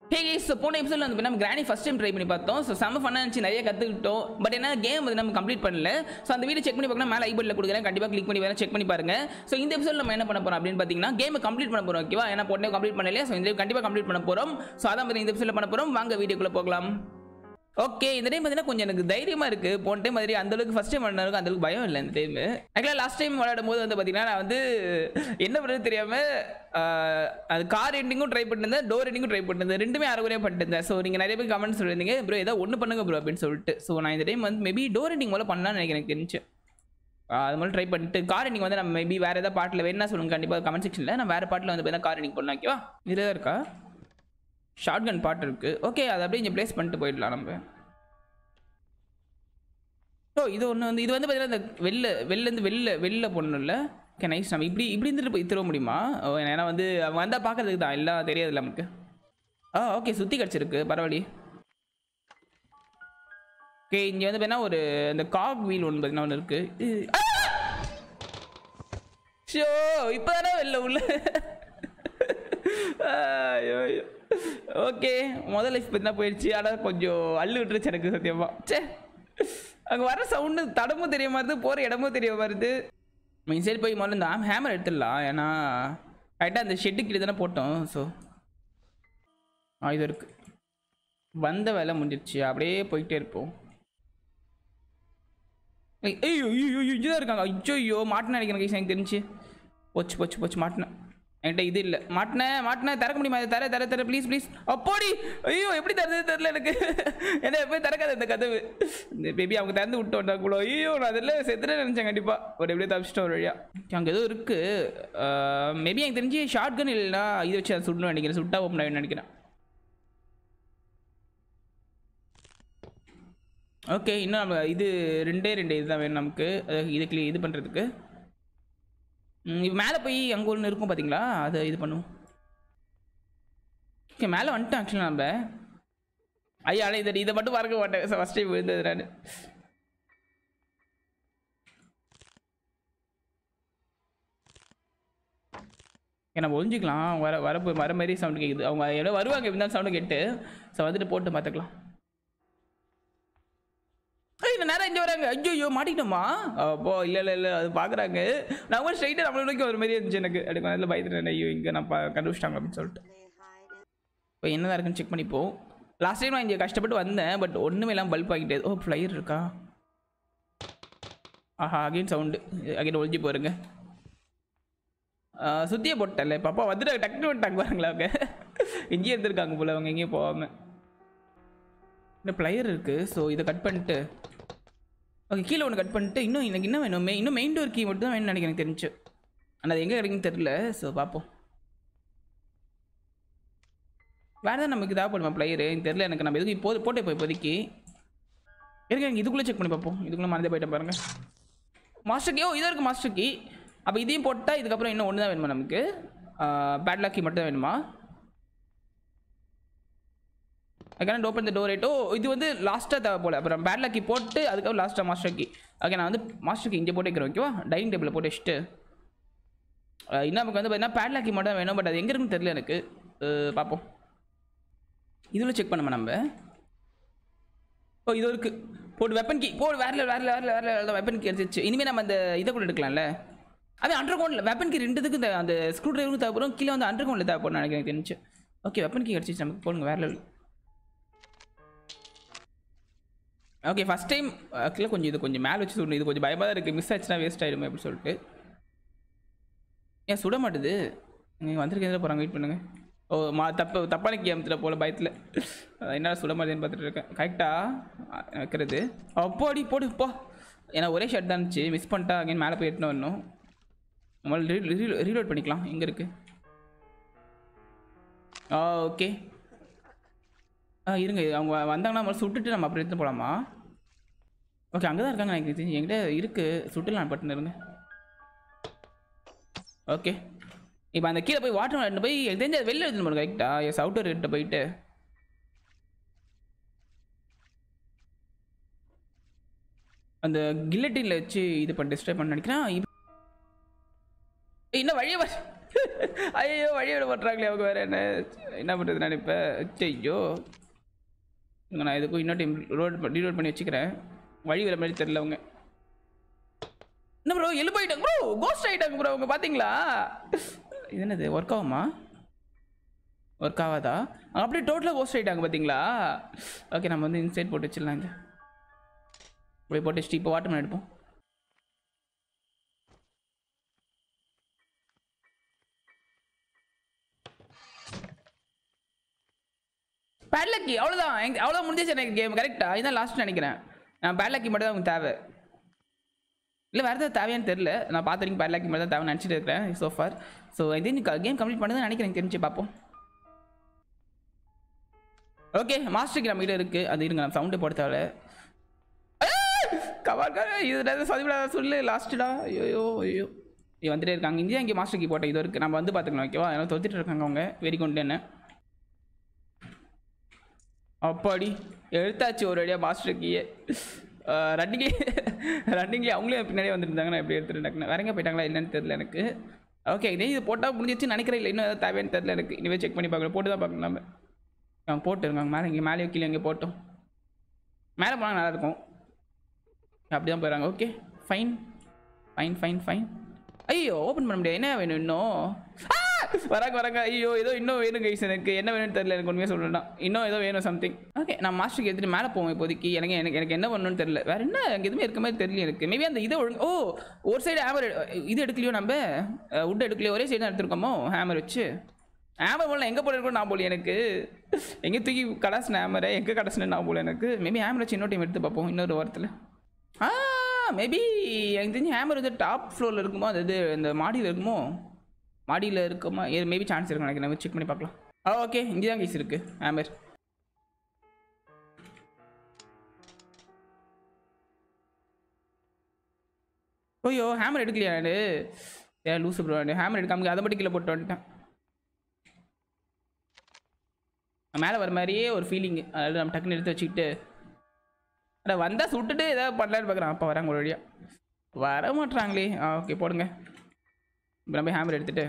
ஹே case போன எபிசோட்ல வந்து நம்ம கிராணி ஃபர்ஸ்ட் டைம் ட்ரை பண்ணி பார்த்தோம் ஸோ செம்ம ஃபன்னாக இருந்துச்சு நிறைய கற்றுக்கிட்டோம் பட் என்ன கேம் வந்து நம்ம கம்ப்ளீட் பண்ணல ஸோ அந்த வீடியோ செக் பண்ணி பார்க்கணும் மேலே ஐபட்டில் கொடுக்குறேன் கண்டிப்பாக கிளிக் பண்ணி வேறு செக் பண்ணி பாருங்க ஸோ இந்த எபிசோட் நம்ம என்ன பண்ண போறோம் அப்படின்னு பார்த்தீங்கன்னா கேமை கம்ப்ளீட் பண்ண போறோம் ஓகேவா ஏன்னா போட்டே கம்ப்ளீட் பண்ணலையே ஸோ இந்த கண்டிப்பாக கம்ப்ளீட் பண்ண போறோம் ஸோ அதான் பற்றி இந்த எபிசோட்ல பண்ண போறோம் வாங்க வீடியோக்குள்ள போகலாம் ஓகே இந்த டைம் பார்த்தீங்கன்னா கொஞ்சம் எனக்கு தைரியமா இருக்கு போன டைம் மாதிரி அந்த அளவுக்கு ஃபர்ஸ்ட் டைம் விளாடுறதுக்கு அந்த அளவுக்கு பயம் இல்லை இந்த டைம் ஆக்சுவலாக லாஸ்ட் டைம் விளையாடும் போது வந்து பார்த்தீங்கன்னா நான் வந்து என்ன பண்ணுறது தெரியாம ஆஹ், அது கார் எண்டிங்கும் ட்ரை பண்ணிருந்தேன் டோர் எண்டிங்கும் ட்ரை பண்ணிருந்தேன் ரெண்டுமே அரைகுறையாக பண்ணிருந்தேன் ஸோ நீங்கள் நிறைய பேர் கமெண்ட் சொல்லியிருந்தீங்க ப்ரோ ஏதோ ஒன்று பண்ணுங்க ப்ரோ அப்படின்னு சொல்லிட்டு ஸோ நான் இந்த டைம் வந்து மேபி டோர் எண்டிங் முதல்ல பண்ணலாம்னு நினைக்கிறேன் எனக்கு தெரிஞ்சு ஆஹ், அது மாதிரி ட்ரை பண்ணிட்டு கார் எண்டிங் வந்து நம்ம மேபி வேறு ஏதாவது பாட்டில் வேணா சொல்லுங்க கண்டிப்பாக கமெண்ட் செக்ஷனில் நான் வேறு பாட்டில் வந்து பார்த்தீங்கன்னா கார் எண்டிங் பண்ணலாம் ஓகேவா இதில் தான் இருக்கா ஷார்ட் கன் பாட்டு இருக்கு ஓகே அதை அப்படியே இங்கே ப்ளேஸ் பண்ணிட்டு போயிடலாம் நம்ம ஓ இது ஒன்று வந்து இது வந்து பார்த்தீங்கன்னா இந்த வெளில வெளிலேருந்து வெளில வெளில போடணும் இல்லை ஓகே நைஸ் நம்ம இப்படி இப்படி இருந்துட்டு போய் திரும்ப முடியுமா ஓ, ஏன்னா வந்து அவங்க வந்தால் பார்க்கறதுக்கு தான் எல்லாம் தெரியாதுல்ல நமக்கு ஆ ஓகே சுற்றி கிடச்சிருக்கு பரவாயில்லையே ஓகே இங்கே வந்து பார்த்தீங்கன்னா ஒரு இந்த காக் வீல் ஒன்று பார்த்தீங்கன்னா ஒன்று இருக்குது ஷோ இப்போ தானே வெளில உள்ள ஓகே முதல் லைஃப் பற்றி தான் போயிடுச்சு ஆனால் கொஞ்சம் அள்ளு விட்டுருச்சு எனக்கு சத்தியமா சே அங்கே வர சவுண்டு தடமும் தெரிய மாறுது போகிற இடமும் தெரிய மாறுது மீன் சைடு போய் முதல்ல இந்த ஹேமர் எடுத்துடலாம் ஏன்னா கரெக்டாக அந்த ஷெட்டு கீழே தானே போட்டோம் ஸோ ஆ இது இருக்கு வந்த வேலை முடிஞ்சிருச்சு அப்படியே போயிட்டே இருப்போம் ஐய், ஐயோ ஐயோ ஐயோ இங்கே தான் இருக்காங்க ஐயோ ஐயோ மாட்டினேன் நினைக்கிறேன் கைஸ் எனக்கு தெரிஞ்சு போச்சு போச்சு போச்சு மாட்டினேன் என்கிட்ட இது இல்லை மாட்டினேன் மாட்டினேன் திறக்க முடியுமா இதை தர தர தர ப்ளீஸ் ப்ளீஸ் அப்போடி ஐயோ எப்படி தரது தெரில எனக்கு என்ன எப்போயும் திறக்காது இந்த கதவு இந்த பேபி அவங்க திறந்து விட்டு வந்தாங்க கூட ஐயோ நான் அதில் செத்துட்டே நினச்சேன் கண்டிப்பாக ஒரு எப்படியே தப்பிச்சிட்டோம் ஒரு வழியா அங்கே எதுவும் இருக்குது மேபி எனக்கு தெரிஞ்சு ஷார்ட் கன் இல்லைன்னா இது வச்சு அதை சுடணும்னு நினைக்கிறேன் சுட்டா ஓப்பன் ஆகிடும் நினைக்கிறேன் ஓகே இன்னும் நம்ம இது ரெண்டே ரெண்டு இதுதான் வேணும் நமக்கு அதாவது இது கிளி இது பண்ணுறதுக்கு இப்போ மேலே போய் அங்கே ஒன்று இருக்கும் பார்த்தீங்களா அதை இது பண்ணுவோம் ஓகே மேலே வந்துட்டேன் ஆக்சுவலாக நம்ம ஐயா ஆனால் இதை இதை மட்டும் மறக்க மாட்டேன் ஃபஸ்ட் டைம் விழுந்தது நான் நம்ம ஒழிஞ்சிக்கலாம் வர வர வர மாதிரி சவுண்டு கேட்குது அவங்க எவ்வளோ வருவாங்க எப்படி இருந்தாலும் சவுண்டு கேட்டு ஸோ வந்துட்டு போட்டு பார்த்துக்கலாம் ஏய் இந்த நேரம் இங்கே வராங்க ஐயோ ஐயோ மாட்டிக்கிட்டோமா அப்போ இல்லை இல்லை இல்லை அது பார்க்குறாங்க நான் கூட ஸ்ட்ரைட்டாக நம்மள நோக்கி ஒரு மாதிரி இருந்துச்சு எனக்கு அப்படி கொஞ்சம் பயந்துட்டேன் ஐயோ இங்கே நான் பா கண்டுபிடிச்சிட்டாங்க அப்படின்னு சொல்லிட்டு இப்போ என்னதான் இருக்குன்னு செக் பண்ணிப்போம் லாஸ்ட் டைம் நான் இங்கே கஷ்டப்பட்டு வந்தேன் பட் ஒன்றுமே இல்லாமல் பல்ப் ஆகிட்டே ஓ ஃப்ளையர் இருக்கா ஆஹா அகைன் சவுண்டு அகைன் ஒழிஞ்சு போருங்க சுத்தியே போட்டல பாப்பா வந்துட்டு டக்குனு விட்டாங்க பாருங்களா அவங்க இங்கேயே இருந்திருக்காங்க போல அவங்க எங்கேயும் போகாமல் இந்த பிளையர் இருக்குது ஸோ இதை கட் பண்ணிட்டு ஓகே கீழே ஒன்று கட் பண்ணிட்டு இன்னும் எனக்கு என்ன வேணும் மெய் இன்னும் மெயின் டோர் கீ மட்டும் தான் வேணும்னு நினைக்கிறேன் எனக்கு தெரிஞ்சு ஆனால் அது எங்கே கிடைக்குன்னு தெரில ஸோ பார்ப்போம் வேறு தான் நமக்கு தேவைப்படுமா பிளையரு எனக்கு தெரில எனக்கு நம்ம எதுக்கு இப்போது போட்டே போய் இப்போதைக்கு இருங்க எனக்கு இதுக்குள்ளே செக் பண்ணி பார்ப்போம் இதுக்குள்ளே மறந்தே போயிட்டேன் பாருங்க மாஸ்டர் கீ ஓ இதோ இருக்குது மாஸ்டர் கீ அப்போ இதையும் போட்டால் இதுக்கப்புறம் இன்னும் ஒன்று தான் வேணுமா நமக்கு பேட்லாக் கீ மட்டும் தான் வேணுமா I can open the door ஓ இது வந்து லாஸ்ட்டாக தேவை போல அப்புறம் பேட் லக்கி போட்டு அதுக்கப்புறம் லாஸ்ட்டாக மாஸ்டர் கி ஓகே நான் வந்து மாஸ்டர் கி இங்கே போட்டு வைக்கிறேன் ஓகேவா டைனிங் டேபிளில் போட்டு வச்சுட்டு அஹ் இன்னும் நமக்கு வந்து பார்த்தீங்கன்னா பேட் லக்கி மட்டும் வேணும் பட் அது எங்கே இருக்குன்னு தெரியல எனக்கு அஹ் பார்ப்போம் இதில் செக் பண்ணுமா நம்ம ஓ இது இருக்கு போட்டு வெப்பன் கீ போடு வேற வேற வேற வேற வேற வெப்பன் கீ எடுத்துச்சு இனிமேல் நம்ம அந்த இதை கூட எடுக்கலாம்ல அது அண்டர் கிரவுண்டில் வெப்பன் கீ ரெண்டுத்துக்கு இந்த அந்த ஸ்க்ரூ டிரைவரும் தேவைப்படும் கீழே வந்து அண்டர் கிரவுண்டில் தேவைப்படும் நினைக்கிறேன் எனக்கு தெரிஞ்சு ஓகே வெப்பன் கீ கிடச்சிச்சு நமக்கு போடுங்க வேற லெவல் ஓகே ஃபஸ்ட் டைம் ஆக்சுவலாக கொஞ்சம் இது கொஞ்சம் மேலே வச்சு சுடணும் இது கொஞ்சம் பயமாக தான் இருக்குது மிஸ் ஆச்சுன்னா வேஸ்ட் ஆகிடுமே அப்படின்னு சொல்லிட்டு ஏன் சுட மாட்டுது நீங்கள் வந்திருக்கேன் போகிறாங்க வெயிட் பண்ணுங்கள் ஓ மா தப்பு தப்பான கேமத்தில் போல பயத்தில் என்ன சுட மாட்டேன்னு பார்த்துட்டு இருக்கேன் கரெக்டாக வைக்கிறது அப்போடி போடு போ ஏன்னா ஒரே ஷர்ட் தான் இருந்துச்சு மிஸ் பண்ணிட்டா அகைன் மேலே போய் எட்டுன்னு வரணும் நம்மளால் ரீலோட் பண்ணிக்கலாம் எங்கே இருக்குது ஆ ஓகே ஆ இருங்க அவங்க வந்தாங்கன்னா நம்ம சுட்டுட்டு நம்ம அப்புறம் எடுத்து போகலாமா ஓகே அங்கே தான் இருக்காங்க எனக்கு தெரிஞ்சு என்கிட்ட இருக்குது சுட்டுலாம் பட்டுன்னு இருங்க ஓகே இப்போ அந்த கீழே போய் வாட்டர் எடுத்து போய் எனக்கு தெரிஞ்சு அது வெளில எடுத்துன்னு போகணும் கரெக்டா எஸ் அவுட்டர் கிட்ட போயிட்டு அந்த கில்லட்டினில் வச்சு இது பண்ணி டிஸ்ட்ரை பண்ண நினைக்கிறேன் இப்ப- ஏய், இன்னும் வழியே வர ஐயோ வழி விட மாட்டாங்களே அவங்க வேற என்ன என்ன பண்ணுறது நான் இப்போ ஐயோ இங்க நான் இதுக்கும் இன்னொரு டைம் ரோட் ரீலோட் பண்ணி வச்சுக்கிறேன் வழி வர மாதிரி தெரில அவங்க என்ன ப்ரோ எலும்பு ஆயிட்டாங்க ப்ரோ கோஸ்ட் ஆயிட்டாங்க ப்ரோ அவங்க பார்த்தீங்களா இது என்னது ஒர்க் ஆகுமா ஒர்க் ஆகாதா அப்படியே டோட்டலாக கோஸ்ட் ஆயிட்டாங்க பார்த்தீங்களா ஓகே நம்ம வந்து இன்சைட் போட்டு வச்சிடலாம் இங்க இப்படி போட்டு வச்சுட்டு இப்போ வாட்டர் எடுப்போம் பேட்லக்கி அவ்வளோதான் எங்க அவ்வளோ முடிஞ்சிச்சு எனக்கு கேம் கரெக்டா இதுதான் லாஸ்ட் நினைக்கிறேன் நான் பேட்லக்கி மட்டும் தான் உங்களுக்கு தேவை இல்லை வேறு ஏதாவது தேவையான்னு தெரில நான் பார்த்துருக்கேன் பேட்லக்கி மட்டும் தான் தேவை நினச்சிட்டு இருக்கிறேன் ஸோ ஃபார் ஸோ இதே நீ கேம் கம்ப்ளீட் பண்ணதான் நினைக்கிறேன் எனக்கு தெரிஞ்சு பார்ப்போம் ஓகே மாஸ்டருக்கு நம்ம கிட்ட இருக்குது அது இருங்க நம்ம சவுண்டு போட தேவை கவாக்கா இது சதிவிடா சொல்லு லாஸ்ட்டுடா ஐயோ ஐயோ இது வந்துட்டே இருக்காங்க இந்தியா இங்கே மாஸ்டர் கீ போட்ட இது இருக்குது நம்ம வந்து பார்த்துக்கலாம் ஓகேவா எல்லாம் தொத்திட்டு இருக்காங்க அவங்க வெறி கொண்டு என்ன அப்பாடி எடுத்தாச்சு ஒரு வழியாக மாஸ்டர் கீயே ரன்னிங்லேயே ரன்னிங்லேயே அவங்களே பின்னாடியே வந்துருந்தாங்க நான் எப்படி எடுத்துட்டு வேற எங்கே போயிட்டாங்களா இல்லைன்னு தெரியல எனக்கு ஓகே இதே இது போட்டால் முடிஞ்சிச்சு நினைக்கிறேன் இல்லை இன்னும் ஏதாவது தேவையானு தெரியல எனக்கு இனிமேல் செக் பண்ணி பார்க்கணும் போட்டு தான் பார்க்கணும் நம்ம அவங்க போட்டு இருக்காங்க மேலே இங்கே மேலே கீழே இங்கே போட்டோம் மேலே போனால் நல்லாயிருக்கும் அப்படி தான் போயிடறாங்க okay fine fine fine fine ஐயோ ஓப்பன் பண்ண முடியாது என்ன வேணும் இன்னும் ஆ! வராங்க வராங்க ஐயோ ஏதோ இன்னும் வேணும் கைஸ் எனக்கு என்ன வேணும்னு தெரியல எனக்கு உண்மையாக சொல்லணும்னா இன்னும் ஏதோ வேணும் சம்திங் ஓகே நான் மாஸ்டருக்கு எடுத்துகிட்டு மேலே போவோம் இப்போதைக்கு எனக்கு எனக்கு எனக்கு என்ன பண்ணணும்னு தெரியல வேறு என்ன அங்கே எதுவுமே இருக்க மாதிரி தெரியல எனக்கு மேபி அந்த இதை ஒழுங்கு ஓ ஒரு சைடு ஹேமர் இது எடுக்கலையோ நம்ம உட் எடுக்கலையோ ஒரே சைடு தான் எடுத்துருக்கோமோ ஹேமர் வச்சு ஹேமர் போல எங்கே போல நான் போல எனக்கு எங்கே தூக்கி கடாசின ஹேமரை எங்கே கடாசின நான் போல எனக்கு மேபி ஹேமர் வச்சு இன்னொரு டைம் எடுத்து பார்ப்போம் இன்னொரு வாரத்தில் ஆ மேபி எனக்கு தெரிஞ்சு ஹேமர் வந்து டாப் ஃப்ளோரில் இருக்குமோ அது இது இந்த மாடியில் இருக்குமோ மாடியில் இருக்குமா மேபி சான்ஸ் இருக்கும் நினைக்கிறேன் நம்ம செக் பண்ணி பார்க்கலாம் ஆ ஓகே இங்கே தான் கேஸ் இருக்குது ஹேமர் ஓய்யோ ஹேமர் எடுக்கலையா நான் ஏன் லூசு ப்ரோ ஹேமர் எடுக்காம அதை மட்டும் கீழே போட்டு வந்துட்டேன் மேலே வர மாதிரியே ஒரு ஃபீலிங் அதாவது நம்ம டக்குன்னு எடுத்து வச்சுக்கிட்டு அட வந்தால் சுட்டுட்டு ஏதாவது பண்ணலான்னு பார்க்குறேன் அப்போ வராங்க ஒரு வழியாக வர மாட்றாங்களே ஆ ஓகே போடுங்க இப்போ நம்ம ஹேமர் எடுத்துட்டு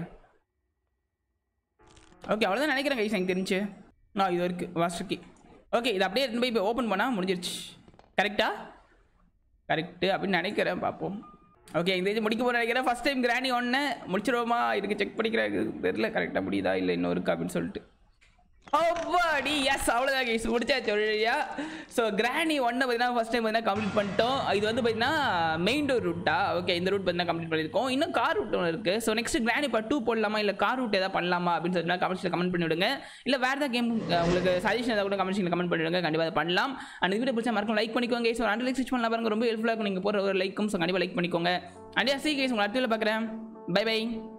ஓகே அவ்வளோதான் நினைக்கிறேன் கைஸ் எனக்கு தெரிஞ்சு ஆ இது இருக்குது வாஸ்டர் கீ ஓகே இது அப்படியே எடுத்துன்னு போய் இப்போ ஓப்பன் பண்ணால் முடிஞ்சிருச்சு கரெக்டா கரெக்டு அப்படின்னு நினைக்கிறேன் பார்ப்போம் ஓகே இந்த இது முடிக்க போகிற நினைக்கிறேன் ஃபஸ்ட் டைம் கிராணி ஒன்று முடிச்சிருவோமா இதுக்கு செக் பண்ணிக்கிறேன் தெரியல கரெக்டாக முடியுதா இல்லை இன்னும் இருக்கா அப்படின்னு சொல்லிட்டு அவ்வாடி எஸ் அவ்வளோதான் கைஸ் முடிச்சாச்சு ஒரு வழியா ஸோ கிராணி ஒன்னை பார்த்தீங்கன்னா ஃபஸ்ட் டைம் பார்த்தீங்கன்னா கம்ப்ளீட் பண்ணிட்டோம் இது வந்து பார்த்தீங்கன்னா மெயின் டோர் ரூட்டா ஓகே இந்த ரூட் பார்த்தீங்கன்னா கம்ப்ளீட் பண்ணியிருக்கோம் இன்னும் கார் ரூட் ஒன்று இருக்குது so next Granny part two போடலாமா இல்லை கார் ரூட் ஏதாவது பண்ணலாமா அப்படின்னு சொல்லிட்டு கமெண்ட்ஸில் கமெண்ட் பண்ணி விடுங்க இல்லை வேறு ஏதாவது கேம் உங்களுக்கு சஜஷன் ஏதாவது கூட கமெண்ட்ஸில் கமெண்ட் பண்ணி விடுங்க கண்டிப்பாக அதை பண்ணலாம் அந்த வீடியோ பிடிச்சா மறக்கும் லைக் பண்ணிக்கோங்க ஸோ ரெண்டு லைக் பண்ணலாம் பாருங்க ரொம்ப ஹெல்ப்ஃபுல்லாக இருக்கும் நீங்கள் போகிற ஒரு லைக்கும் ஸோ கண்டிப்பாக லைக் பண்ணிக்கோங்க அண்டியா சி கேஸ் உங்களை அடுத்த பார்க்குறேன் பை பை